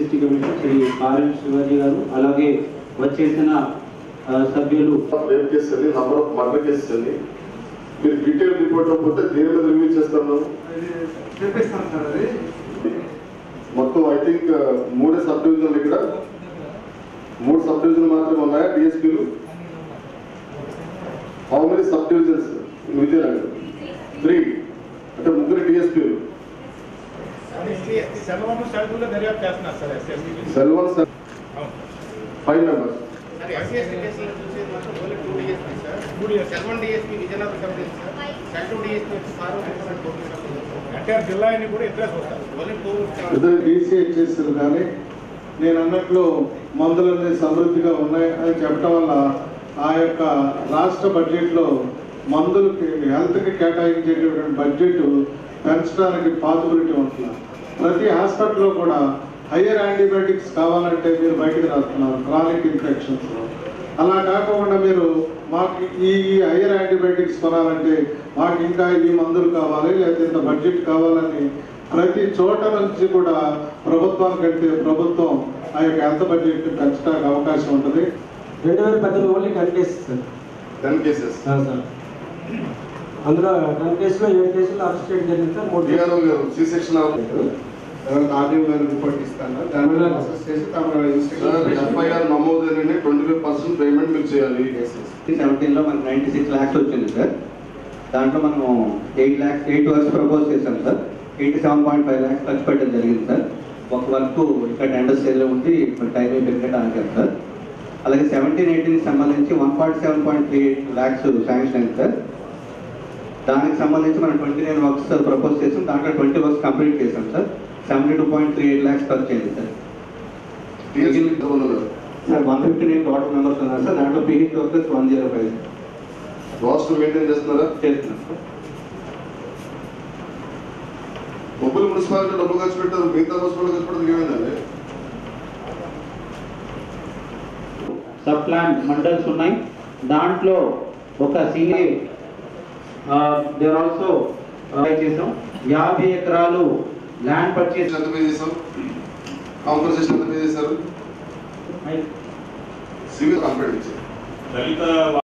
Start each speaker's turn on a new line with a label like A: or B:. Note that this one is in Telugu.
A: SC commission Shri RN Shivaji garu అలాగే వచ్చేసిన ఆ, సభ్యులు
B: రేప్ కేసు అని నంబర్ ఆఫ్ మర్డర్ కేసెస్ అని మీరు డీటెయిల్ రిపోర్ట్ పోతే దేని మీద రివ్యూ చేస్తాను
C: చేపిస్తాను సార్ అది
B: మొత్తం ఐ థింక్ మూడే సబ్ డివిజన్లు ఇక్కడ మూడు సబ్ డివిజన్ మాత్రమే ఉన్నాయా DSPs how many sub divisions Vijayanagar three అంటే ముగ్గురు డిఎస్పీలు
D: సెలవును సరుకుల్లో దర్యాప్తు చేస్తున్నారు sir SSC
B: Selvan five members
E: sir SC ST కేసులు చూసేది మాత్రం ఓన్లీ టూ డిఎస్పీ సార్
D: మూడు DSP.
E: Selvan DSP Vizianagaram sub division sir central DSP వచ్చి పార్వతీ
D: ఎన్టీఆర్ జిల్లా అని కూడా ఇద్దరే చూస్తారు
E: ఓన్లీ టూ
C: ఇద్దరు డీసీహెచ్ఎస్లు కానీ నేను అన్నట్లు మందులన్నీ సమృద్ధిగా ఉన్నాయి అని చెప్పడం వల్ల ఆ యొక్క రాష్ట్ర బడ్జెట్లో మందులకి హెల్త్కి కేటాయించేటటువంటి బడ్జెట్ పెంచడానికి పాసిబిలిటీ ఉంటున్నారు ప్రతి హాస్పిటల్లో కూడా హయ్యర్ యాంటీబయాటిక్స్ కావాలంటే మీరు బయటకు రాస్తున్నారు క్రానిక్ ఇన్ఫెక్షన్స్ అలా కాకుండా మీరు మాకు ఈ హయ్యర్ యాంటీబయాటిక్స్ కొనాలంటే మాకు ఇంకా ఈ మందులు కావాలి లేకపోతే ఇంత బడ్జెట్ కావాలని ప్రతి చోట నుంచి కూడా ప్రభుత్వానికి వెళ్తే ప్రభుత్వం ఆ యొక్క హెల్త్ బడ్జెట్ పెంచడానికి అవకాశం ఉంటుంది
A: రెండు వేల పద్దెనిమిది only ten cases sir
B: ten cases
A: ఆ, సార్ అందులో టెన్ కేసులో ఏడు కేసులు అరెస్ట్ చేయడం జరిగింది సార్ మూడు
B: DRO garu C section
C: RDO garu report ఇస్తాను దాని మీద ప్రాసెస్ చేసి తమ
B: ఎఫ్ఐఆర్ నమోదైన ట్వంటీ ఫైవ్ పర్సెంట్ పేమెంట్ మీరు చేయాలి
F: సెవెంటీన్ లో మనకి నైన్టీ సిక్స్ ల్యాక్స్ వచ్చింది సార్ దాంట్లో మనం eight lakhs eight works propose చేశాం sir eighty seven point five lakhs ఖర్చు పెట్టడం జరిగింది సార్ ఒక వర్క్ ఇక్కడ టెండర్స్ ఏదో ఉంది ఇప్పుడు టైం అయిపోయిందంటే ఆగారు సార్ అలాగే సెవెంటీన్ ఎయిటీన్ సంబంధించి one point seven point three eight lakhs sanction అయింది సార్ దానికి సంబంధించి మనం ట్వంటీ నైన్ వర్క్స్ ప్రపోజ్ చేసాం దాంట్లో ట్వంటీ వర్క్స్ కంప్లీట్ చేసాం sir seventy two point three eight lakhs ఖర్చు అయింది సార్
B: డిఎస్పీ ఎంతమంది ఉన్నారు
F: sir one fifty nine total members ఉన్నారు సార్ దాంట్లో PH workers one zero five
B: రాష్ట్రం మెయింటైన్ చేస్తున్నారా
F: చేస్తున్నాం సార్
B: బొబ్బులు మున్సిపాలిటీ డబ్బులు ఖర్చు పెట్టారు మిగతా మున్సిపాలిటీ ఖర్చు పెట్టడం ఏమైందండి
A: సబ్ ప్లాన్ మండల్స్ ఉన్నాయి దాంట్లో ఒక సీనియర్ దేర్ ఆల్సో చేసాం యాభై ఎకరాలు ల్యాండ్ పర్చేస్
B: ఎంత పే చేశాం కాంపన్సేషన్ ఎంత పే చేశారు సివిల్ కంప్లైంట్ ఇచ్చారు
G: దళిత